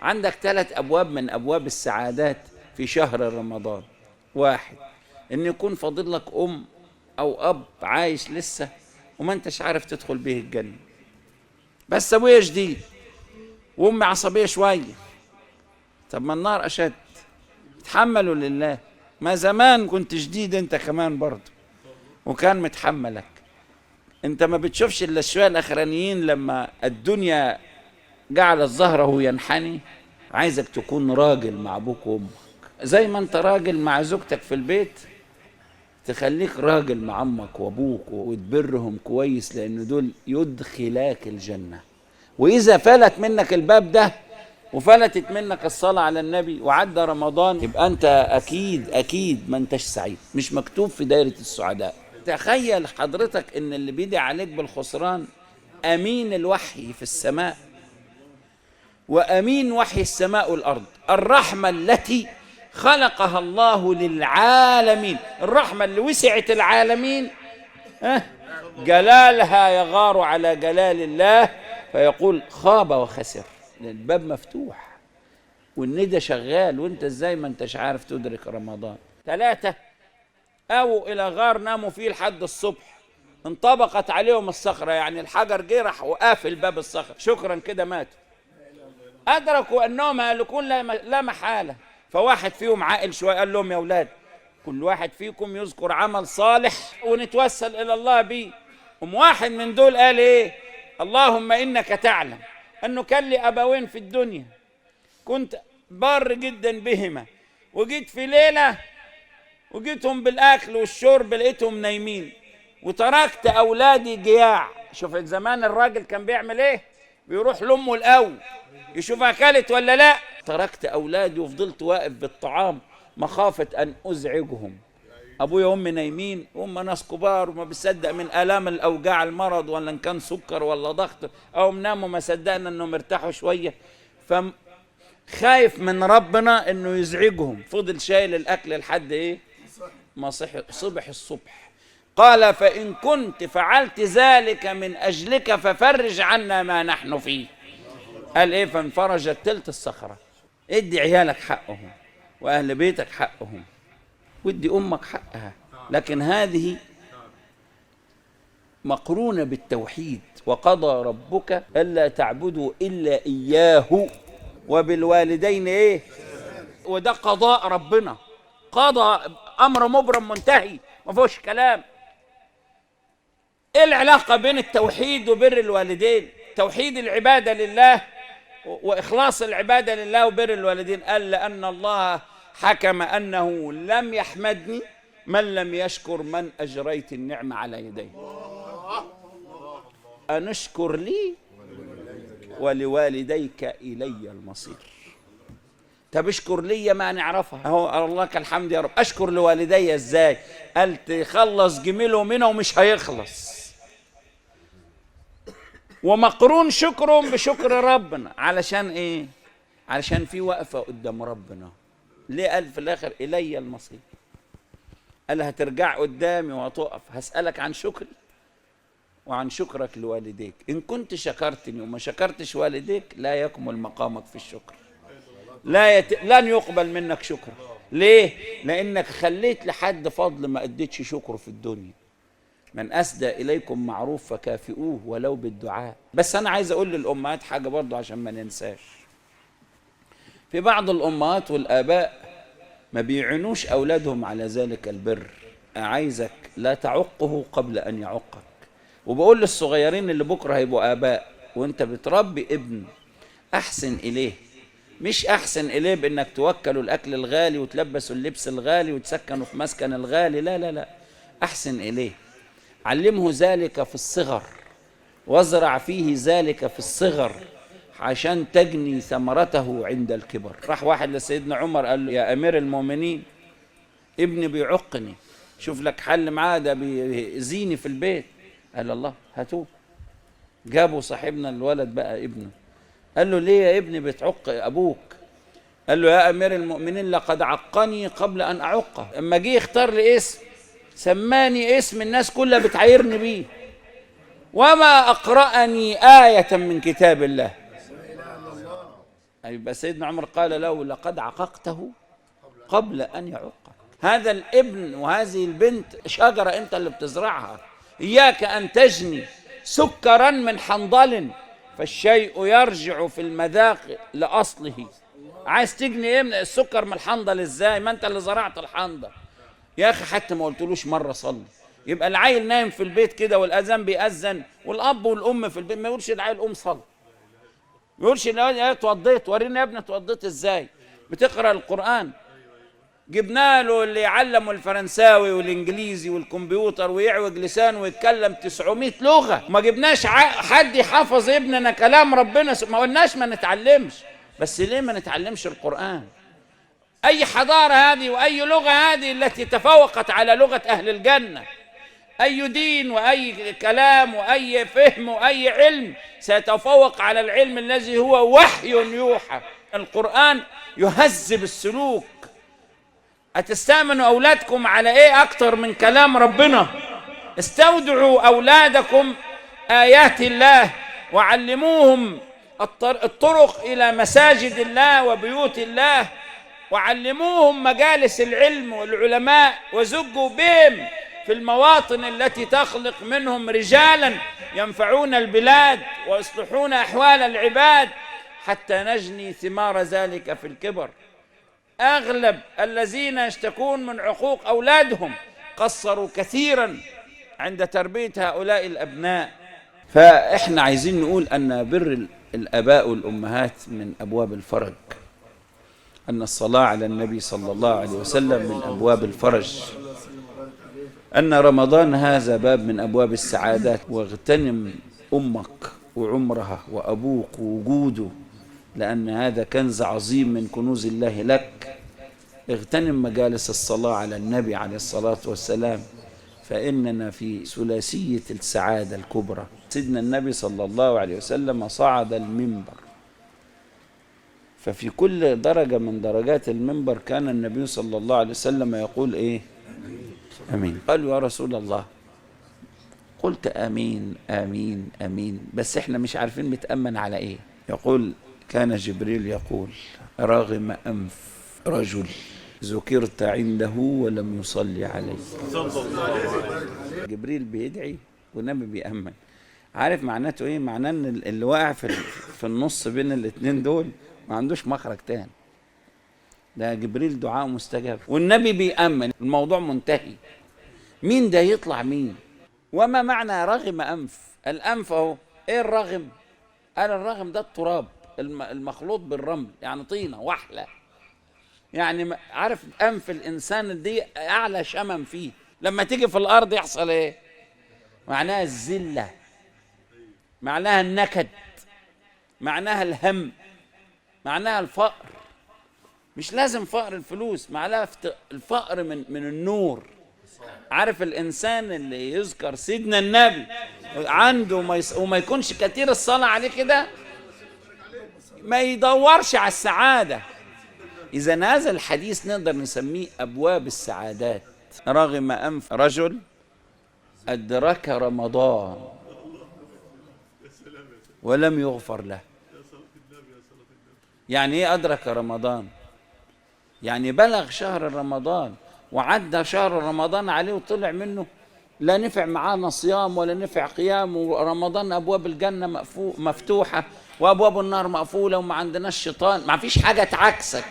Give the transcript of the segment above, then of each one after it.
عندك ثلاث أبواب من أبواب السعادات في شهر رمضان واحد إن يكون فاضل لك أم أو أب عايش لسه وما أنتش عارف تدخل به الجنة بس أبويا شديد وأمي عصبية شوية طب ما النار أشد تحملوا لله ما زمان كنت شديد أنت كمان برضه وكان متحملك أنت ما بتشوفش إلا الشوية الأخرانيين لما الدنيا جعل ظهره ينحني عايزك تكون راجل مع ابوك وامك زي ما انت راجل مع زوجتك في البيت تخليك راجل مع امك وابوك وتبرهم كويس لان دول يدخلاك الجنه واذا فلت منك الباب ده وفلتت منك الصلاة على النبي وعدى رمضان يبقى أنت أكيد أكيد ما أنتش سعيد مش مكتوب في دايرة السعداء تخيل حضرتك إن اللي بيدعي عليك بالخسران أمين الوحي في السماء وامين وحي السماء والارض الرحمه التي خلقها الله للعالمين الرحمه اللي وسعت العالمين ها جلالها يغار على جلال الله فيقول خاب وخسر لأن الباب مفتوح والندى شغال وانت ازاي ما انتش عارف تدرك رمضان ثلاثة أو إلى غار ناموا فيه لحد الصبح انطبقت عليهم الصخرة يعني الحجر جه راح وقافل باب الصخرة شكرا كده ماتوا أدركوا أنهم هيلكون لا لا محالة فواحد فيهم عاقل شوية قال لهم يا أولاد كل واحد فيكم يذكر عمل صالح ونتوسل إلى الله بيه قام واحد من دول قال إيه اللهم إنك تعلم أنه كان لي أبوين في الدنيا كنت بار جدا بهما وجيت في ليلة وجيتهم بالأكل والشرب لقيتهم نايمين وتركت أولادي جياع شوف زمان الراجل كان بيعمل إيه بيروح لأمه الأول يشوف أكلت ولا لا تركت أولادي وفضلت واقف بالطعام مخافة أن أزعجهم أبويا وأمي نايمين وهم ناس كبار وما بيصدق من آلام الأوجاع المرض ولا إن كان سكر ولا ضغط أو ناموا ما صدقنا إنهم ارتاحوا شوية فم خايف من ربنا إنه يزعجهم فضل شايل الأكل لحد إيه ما صحي صبح الصبح قال فإن كنت فعلت ذلك من أجلك ففرج عنا ما نحن فيه قال إيه فانفرجت تلت الصخرة ادي عيالك حقهم وأهل بيتك حقهم وادي أمك حقها لكن هذه مقرونة بالتوحيد وقضى ربك ألا تعبدوا إلا إياه وبالوالدين إيه وده قضاء ربنا قضى أمر مبرم منتهي ما فيهوش كلام ايه العلاقة بين التوحيد وبر الوالدين توحيد العبادة لله وإخلاص العبادة لله وبر الوالدين قال لأن الله حكم أنه لم يحمدني من لم يشكر من أجريت النعمة على يديه أنشكر لي ولوالديك إلي المصير طب اشكر لي ما نعرفها اهو الله لك الحمد يا رب اشكر لوالدي ازاي قال تخلص جميله منه ومش هيخلص ومقرون شكرهم بشكر ربنا علشان ايه علشان في وقفه قدام ربنا ليه قال في الاخر الي المصير قال هترجع قدامي وهتقف هسالك عن شكري وعن شكرك لوالديك ان كنت شكرتني وما شكرتش والديك لا يكمل مقامك في الشكر لا يت... لن يقبل منك شكر ليه لانك خليت لحد فضل ما اديتش شكره في الدنيا من اسدى اليكم معروف فكافئوه ولو بالدعاء بس انا عايز اقول للامهات حاجه برضو عشان ما ننساش في بعض الامهات والاباء ما بيعينوش اولادهم على ذلك البر عايزك لا تعقه قبل ان يعقك وبقول للصغيرين اللي بكره هيبقوا اباء وانت بتربي ابن احسن اليه مش احسن اليه بانك توكله الاكل الغالي وتلبسه اللبس الغالي وتسكنه في مسكن الغالي لا لا لا احسن اليه علمه ذلك في الصغر وازرع فيه ذلك في الصغر عشان تجني ثمرته عند الكبر راح واحد لسيدنا عمر قال له يا امير المؤمنين ابني بيعقني شوف لك حل معاه ده بيأذيني في البيت قال الله هاتوه جابوا صاحبنا الولد بقى ابنه قال له ليه يا ابني بتعق ابوك قال له يا امير المؤمنين لقد عقني قبل ان اعقه اما جه يختار لي اسم سماني اسم الناس كلها بتعايرني بيه وما اقرأني آية من كتاب الله يبقى سيدنا عمر قال له لقد عققته قبل أن يعقك هذا الابن وهذه البنت شجرة أنت اللي بتزرعها إياك أن تجني سكرا من حنظل فالشيء يرجع في المذاق لأصله عايز تجني ايه من السكر من الحنظل ازاي ما انت اللي زرعت الحنظل يا اخي حتى ما قلتلوش مره صلي يبقى العيل نايم في البيت كده والاذان بيأذن والاب والام في البيت ما يقولش العيل قوم صلي ما يقولش يا اتوضيت وريني يا ابني اتوضيت ازاي بتقرا القران جبنا له اللي يعلمه الفرنساوي والانجليزي والكمبيوتر ويعوج لسانه ويتكلم 900 لغه ما جبناش حد يحفظ ابننا كلام ربنا ما قلناش ما نتعلمش بس ليه ما نتعلمش القران اي حضاره هذه واي لغه هذه التي تفوقت على لغه اهل الجنه اي دين واي كلام واي فهم واي علم سيتفوق على العلم الذي هو وحي يوحى القران يهذب السلوك أتستأمنوا أولادكم على إيه أكتر من كلام ربنا استودعوا أولادكم آيات الله وعلموهم الطرق إلى مساجد الله وبيوت الله وعلموهم مجالس العلم والعلماء وزجوا بهم في المواطن التي تخلق منهم رجالا ينفعون البلاد ويصلحون أحوال العباد حتى نجني ثمار ذلك في الكبر اغلب الذين يشتكون من عقوق اولادهم قصروا كثيرا عند تربيه هؤلاء الابناء فاحنا عايزين نقول ان بر الاباء والامهات من ابواب الفرج ان الصلاه على النبي صلى الله عليه وسلم من ابواب الفرج ان رمضان هذا باب من ابواب السعادات واغتنم امك وعمرها وابوك ووجوده لأن هذا كنز عظيم من كنوز الله لك اغتنم مجالس الصلاة على النبي عليه الصلاة والسلام فإننا في ثلاثية السعادة الكبرى سيدنا النبي صلى الله عليه وسلم صعد المنبر ففي كل درجة من درجات المنبر كان النبي صلى الله عليه وسلم يقول إيه أمين قالوا يا رسول الله قلت أمين أمين أمين بس إحنا مش عارفين بتأمن على إيه يقول كان جبريل يقول راغم أنف رجل ذكرت عنده ولم يصلي عليه جبريل بيدعي والنبي بيأمن عارف معناته ايه معناه ان اللي واقع في في النص بين الاثنين دول ما عندوش مخرج تاني ده جبريل دعاء مستجاب والنبي بيأمن الموضوع منتهي مين ده يطلع مين وما معنى رغم أنف الأنف أهو إيه الرغم قال الرغم ده التراب المخلوط بالرمل يعني طينه وحله يعني عارف انف الانسان دي اعلى شمم فيه لما تيجي في الارض يحصل ايه معناها الذله معناها النكد معناها الهم معناها الفقر مش لازم فقر الفلوس معناها الفقر من من النور عارف الانسان اللي يذكر سيدنا النبي عنده وما يكونش كتير الصلاه عليه كده ما يدورش على السعادة إذا هذا الحديث نقدر نسميه أبواب السعادات رغم أنف رجل أدرك رمضان ولم يغفر له يعني ايه أدرك رمضان يعني بلغ شهر رمضان وعدى شهر رمضان عليه وطلع منه لا نفع معانا صيام ولا نفع قيام ورمضان أبواب الجنة مفتوحة وابواب النار مقفوله وما عندناش شيطان ما فيش حاجه تعكسك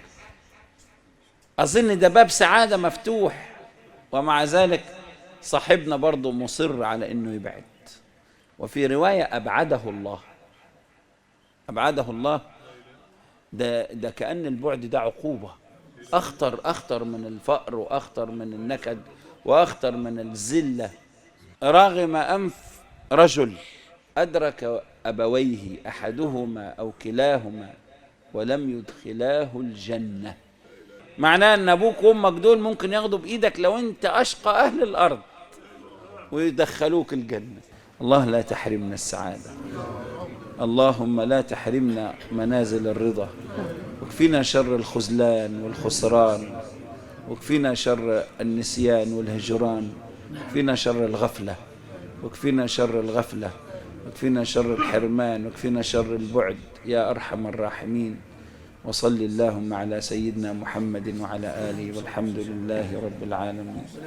اظن ده باب سعاده مفتوح ومع ذلك صاحبنا برضه مصر على انه يبعد وفي روايه ابعده الله ابعده الله ده ده كان البعد ده عقوبه اخطر اخطر من الفقر واخطر من النكد واخطر من الذله راغم انف رجل ادرك أبويه أحدهما أو كلاهما ولم يدخلاه الجنة معناه أن أبوك وأمك دول ممكن ياخدوا بإيدك لو أنت أشقى أهل الأرض ويدخلوك الجنة الله لا تحرمنا السعادة اللهم لا تحرمنا منازل الرضا وكفينا شر الخذلان والخسران وكفينا شر النسيان والهجران وكفينا شر الغفلة وكفينا شر الغفلة وكفينا شر الحرمان وكفينا شر البعد يا أرحم الراحمين وصل اللهم على سيدنا محمد وعلى آله والحمد لله رب العالمين